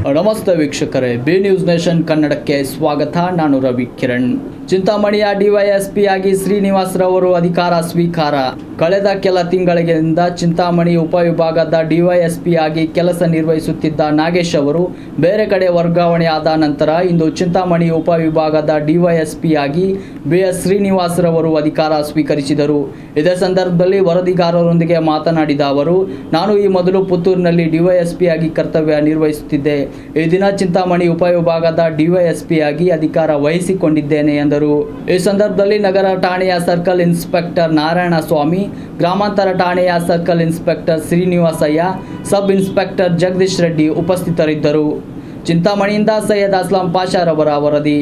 ನಮಸ್ತೆ ವೀಕ್ಷಕರೇ B news nation ಕನ್ನಡಕ್ಕೆ ಸ್ವಾಗತ ನಾನು ರವಿ ಕಿರಣ್ ಚಿಂತಾಮಣಿಯ ಡಿವೈಎಸ್ಪಿ ಆಗಿ ಶ್ರೀನಿವಾಸ್ ರವರು ಅಧಿಕಾರ ಸ್ವೀಕಾರ ಕಳೆದ ಕೆಲ ತಿಂಗಳಿಂದ ಚಿಂತಾಮಣಿ ಉಪವಿಭಾಗದ ಡಿವೈಎಸ್ಪಿ ಆಗಿ ಕೆಲಸ ನಿರ್ವಹಿಸುತ್ತಿದ್ದ ನಾಗೇಶ್ ಅವರು ಬೇರೆ ಕಡೆ ವರ್ಗಾವಣೆ ಆದ ನಂತರ ಇಂದು ಚಿಂತಾಮಣಿ ಉಪವಿಭಾಗದ ಡಿವೈಎಸ್ಪಿ ಆಗಿ ಬಿ ಎಸ್ ಶ್ರೀನಿವಾಸ್ ರವರು ಅಧಿಕಾರ ಸ್ವೀಕರಿಸಿದರು ಇದೇ ಸಂದರ್ಭದಲ್ಲಿ ವರದಿಗಾರರೊಂದಿಗೆ ಮಾತನಾಡಿದ ಅವರು ನಾನು ಈ ಮೊದಲು ಪುತ್ತೂರಿನಲ್ಲಿ ಡಿವೈಎಸ್ಪಿ ಆಗಿ ಕರ್ತವ್ಯ ನಿರ್ವಹಿಸುತ್ತಿದ್ದೆ ಈ ದಿನ ಚಿಂತಾಮಣಿ ಉಪವಿಭಾಗದ ಡಿವೈಎಸ್ಪಿ ಆಗಿ ಅಧಿಕಾರ ವಹಿಸಿಕೊಂಡಿದ್ದೇನೆ ಎಂದರು ಈ ಸಂದರ್ಭದಲ್ಲಿ ನಗರ ಠಾಣೆಯ ಸರ್ಕಲ್ ಇನ್ಸ್ಪೆಕ್ಟರ್ ನಾರಾಯಣ ಸ್ವಾಮಿ ಗ್ರಾಮಾಂತರ ಠಾಣೆಯ circle inspector Srinivasaiah sub inspector Jagadish Reddy ಉಪಸ್ಥಿತರಿದ್ದರು ಚಿಂತಾಮಣಿಯಿಂದ ಸೈಯದ್ ಅಸ್ಲಾಂ ಪಾಷಾರವರ ವರದಿ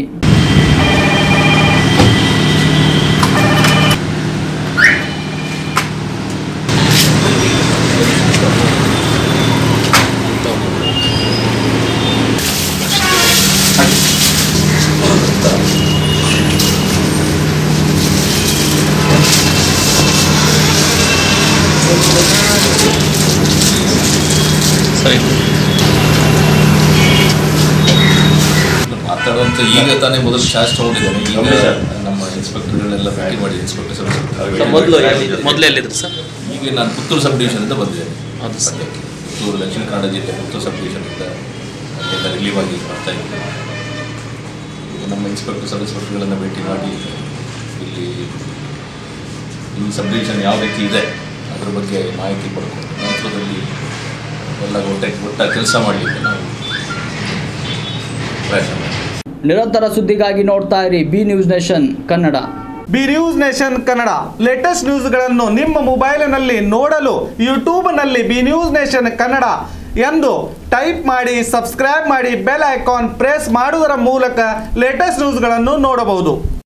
ಸರಿ ಮಾತಾಡುವಂತ ಈಗ ತಾನೇ ಮೊದಲು ಶಾಸ್ತ್ರ ಹೋಗಿದ್ದಾನೆ ಈಗ ಹೌದು ಸರ್. ನಮ್ಮ ಇನ್ಸ್ಪೆಕ್ಟರ್ಗಳನ್ನೆಲ್ಲ ಭೇಟಿ ಮಾಡಿ ಇನ್ಸ್ಪೆಕ್ಟರ್ ಸಬ್ ಇನ್ಸ್ಪೆಕ್ಟರ್ ಮೊದಲು ಮೊದಲು ಎಲ್ಲಿದ್ರು ಸರ್ ಈಗ ನಾನು ಪುತ್ತೂರು ಸಬ್ ಡಿವಿಷನ್ ಅಂತ ಬಂದಿದ್ದೇನೆ ಹೌದು ಸರ್. ಸದ್ಯಕ್ಕೆ ಪುತ್ತೂರು ದಕ್ಷಿಣ ಕನ್ನಡ ಜಿಲ್ಲೆ ಪುತ್ತೂರು ಸಬ್ ಡಿವಿಷನ್ ಇಂದ ಅಲ್ಲೆಲ್ಲ ರಿಲೀವ್ ಆಗಿ ಬರ್ತಾ ಇದ್ದೀನಿ ಈಗ ನಮ್ಮ ಇನ್ಸ್ಪೆಕ್ಟರ್ ಸಬ್ ಇನ್ಸ್ಪೆಕ್ಟರ್ಗಳನ್ನು ಭೇಟಿ ಮಾಡಿ ಇಲ್ಲಿ ಈ ಸಬ್ ಡಿವಿಷನ್ ಯಾವ ರೀತಿ ಇದೆ ಅದ್ರ ಬಗ್ಗೆ ಮಾಹಿತಿ ಪಡ್ಕೊಂಡು ನಂತರದಲ್ಲಿ ಎಲ್ಲ ಒಟ್ಟಾಗಿ ಒಟ್ಟಾಗಿ ಕೆಲಸ ಮಾಡಲಿಕ್ಕೆ ನಾವು ಪ್ರಯತ್ನ ಮಾಡ್ತೀವಿ ನಿರಂತರ ಸುದ್ದಿಗಾಗಿ ನೋಡ್ತಾ ಇರಿ B news nation Kannada B news nation Kannada latest ನ್ಯೂಸ್ಗಳನ್ನು ನಿಮ್ಮ ಮೊಬೈಲಿನಲ್ಲಿ ನೋಡಲು ಯೂಟ್ಯೂಬ್ನಲ್ಲಿ ಬಿ ನ್ಯೂಸ್ ನೇಷನ್ ಕನ್ನಡ ಎಂದು ಟೈಪ್ ಮಾಡಿ ಸಬ್ಸ್ಕ್ರೈಬ್ ಮಾಡಿ ಬೆಲ್ ಐಕಾನ್ ಪ್ರೆಸ್ ಮಾಡುವುದರ ಮೂಲಕ ಲೇಟೆಸ್ಟ್ ನ್ಯೂಸ್ಗಳನ್ನು ನೋಡಬಹುದು